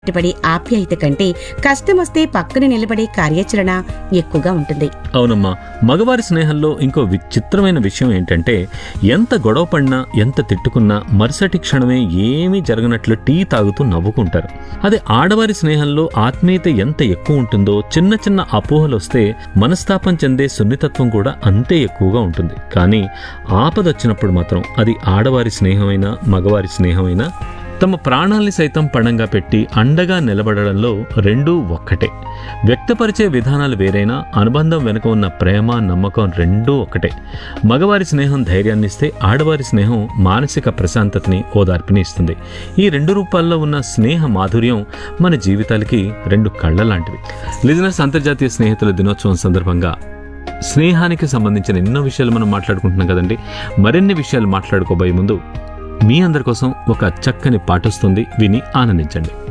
పెట్టుబడి ఆప్యాయత కంటే కష్టమొస్తే పక్కన నిలబడే కార్యాచరణ ఎక్కువగా ఉంటుంది అవునమ్మా మగవారి స్నేహంలో ఇంకో విచిత్రమైన విషయం ఏంటంటే ఎంత గొడవ పడినా ఎంత తిట్టుకున్నా మరుసటి క్షణమే ఏమీ జరగనట్లు టీ తాగుతూ నవ్వుకుంటారు అదే ఆడవారి స్నేహంలో ఆత్మీయత ఎంత ఎక్కువ ఉంటుందో చిన్న చిన్న అపోహలు వస్తే మనస్తాపం చెందే సున్నితత్వం కూడా అంతే ఎక్కువగా ఉంటుంది కానీ ఆపదొచ్చినప్పుడు మాత్రం అది ఆడవారి స్నేహమైనా మగవారి స్నేహమైనా తమ ప్రాణాల్ని సైతం పణంగా పెట్టి అండగా నిలబడడంలో రెండూ ఒక్కటే వ్యక్తపరిచే విధానాలు వేరైనా అనుబంధం వెనుక ఉన్న ప్రేమ నమ్మకం రెండూ ఒక్కటే మగవారి స్నేహం ధైర్యాన్ని ఇస్తే ఆడవారి స్నేహం మానసిక ప్రశాంతతని ఓదార్పుని ఇస్తుంది ఈ రెండు రూపాల్లో ఉన్న స్నేహ మాధుర్యం మన జీవితాలకి రెండు కళ్ళ లాంటివి లిజనర్స్ అంతర్జాతీయ స్నేహితుల దినోత్సవం సందర్భంగా స్నేహానికి సంబంధించిన ఎన్నో విషయాలు మనం మాట్లాడుకుంటున్నాం కదండి మరిన్ని విషయాలు మాట్లాడుకోబోయే ముందు మీ అందరి కోసం ఒక చక్కని పాట వస్తుంది విని ఆనందించండి